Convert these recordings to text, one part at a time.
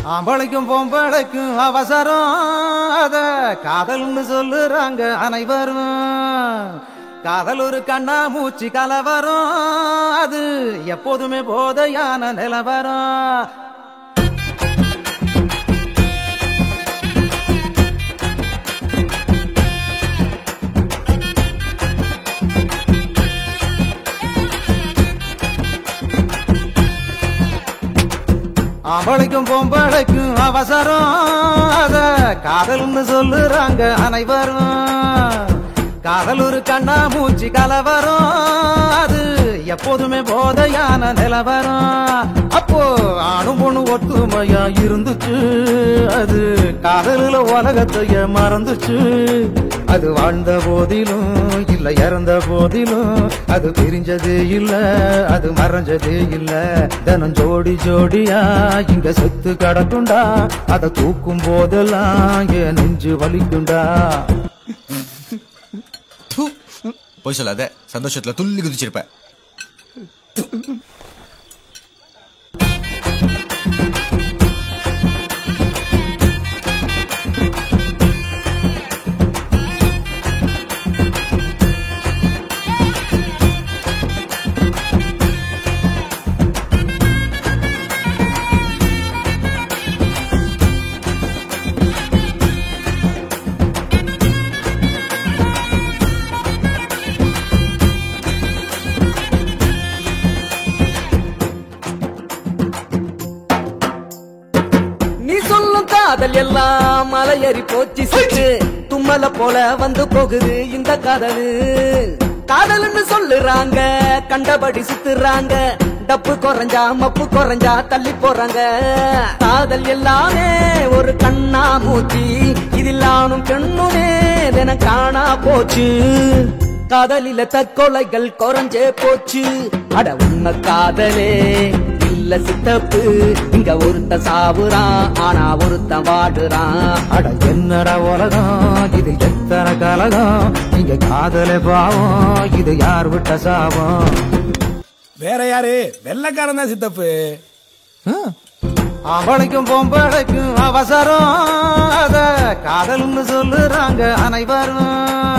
ஆம்பளைக்கும் பொம்பளைக்கும் அவசரம் அத காதல்னு சொல்லுறாங்க அனைவரும் காதல் ஒரு கண்ணா மூச்சு கலவரம் அது எப்போதுமே போதையான நிலவரம் ஆம்பளைக்கும் பொம்பளைக்கும் அவசரம் அத காதல்னு சொல்லுறாங்க அனைவரும் காதல் ஒரு கண்ணா மூச்சு கலவரம் அது எப்போதுமே போதையான நிலவரம் அப்போ ஆணும் பொண்ணு ஒத்துமையா இருந்துச்சு அது காதலில் உலகத்தைய மறந்துச்சு அது வாழ்ந்த போதிலும் இல்ல இறந்த போதிலும் அது பிரிஞ்சதே இல்ல அது மறைஞ்சதே இல்ல தினம் ஜோடி ஜோடியா இங்க செத்து கிடக்குண்டா அதை தூக்கும் போதெல்லாம் என் நெஞ்சு வலிக்குண்டா போய் சொல்லாத சந்தோஷத்துல துள்ளி குதிச்சிருப்ப நீ சொல்லும் காதல் எல்லாம் மலையேறி போச்சு சிட்டு தும்மல போல வந்து போகுது இந்த காதலு காதல்னு சொல்லுறாங்க கண்டபடி சுத்துறாங்க டப்பு குறைஞ்சா மப்பு குறைஞ்சா தள்ளி போறாங்க காதல் எல்லாமே ஒரு கண்ணா மூச்சி இதில் ஆணும் பெண்ணுமே தினம் காணா போச்சு காதலில தற்கொலைகள் குறைஞ்சே போச்சு அட உண்மை காதலே இல்ல சித்தப்பு இங்க ஒருத்த சாவுறான் ஆனா ஒருத்த வாடுறான் அட என்னடா உலகம் இது எத்தனை கலகம் இங்க காதலே பாவம் இது யார் விட்ட சாபம் வேற யாரு வெள்ளக்காரன் தான் சித்தப்பு ஆம்பளைக்கும் பொம்பளைக்கும் அவசரம் அத காதல்னு சொல்லுறாங்க அனைவரும்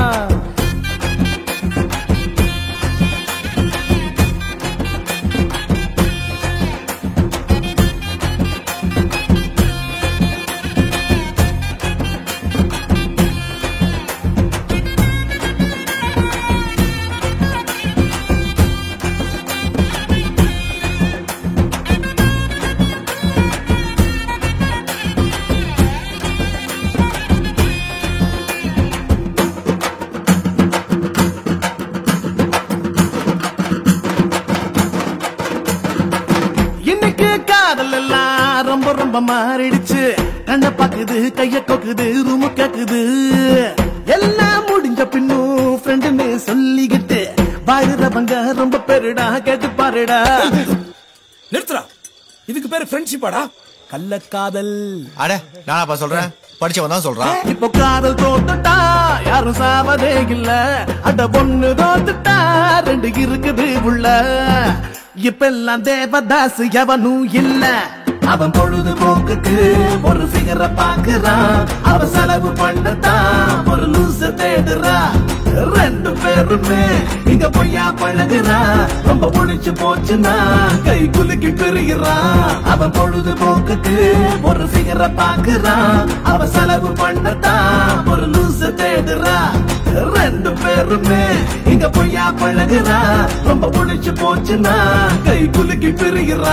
இன்னைக்கு காதல் எல்லாம் ரொம்ப ரொம்ப மாறிடுச்சு கண்ண பாக்குது கைய கொக்குது ரூமு கேக்குது எல்லாம் முடிஞ்ச பின்னும் ஃப்ரெண்டுன்னு சொல்லிக்கிட்டு வாழுறவங்க ரொம்ப பெருடா கேட்டு பாருடா நிறுத்துறா இதுக்கு பேரு ஃப்ரெண்ட்ஷிப்பாடா கள்ளக்காதல் அட நானாப்பா சொல்றேன் படிச்சவன் தான் சொல்றான் இப்போ காதல் தோத்துட்டா யாரும் சாவதே இல்ல அட பொண்ணு தோத்துட்டா ரெண்டு இருக்குது உள்ள இப்பெல்லாம் தேவதாஸ் எவனும் இல்ல அவன் பொழுதுபோக்குக்கு ஒரு ஃபிகரை பாக்குறான் அவ செலவு பண்ணத்தான் ஒரு லூச தேடுறா ரெண்டு பேருமே இங்க பொய்யா பழகுறா ரொம்ப புடிச்சு போச்சுன்னா கை குலுக்கி பெறுகிறா அவன் பொழுதுபோக்குக்கு ஒரு ஃபிகரை பாக்குறான் அவ செலவு பண்ணத்தான் ஒரு லூச தேடுறா ரெண்டு பேருமே இங்க பொய்யா பழகுறா ரொம்ப புடிச்சு போச்சுன்னா கை குலுக்கி பெறுகிறா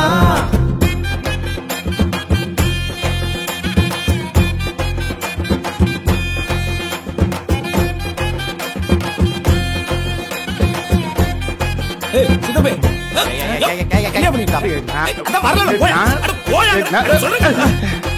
ஏய் சித்தப்பே என்ன பண்ணிட்டு இருக்க? அதான் வரல, போயா. அட, போயா. சொல்றேன்.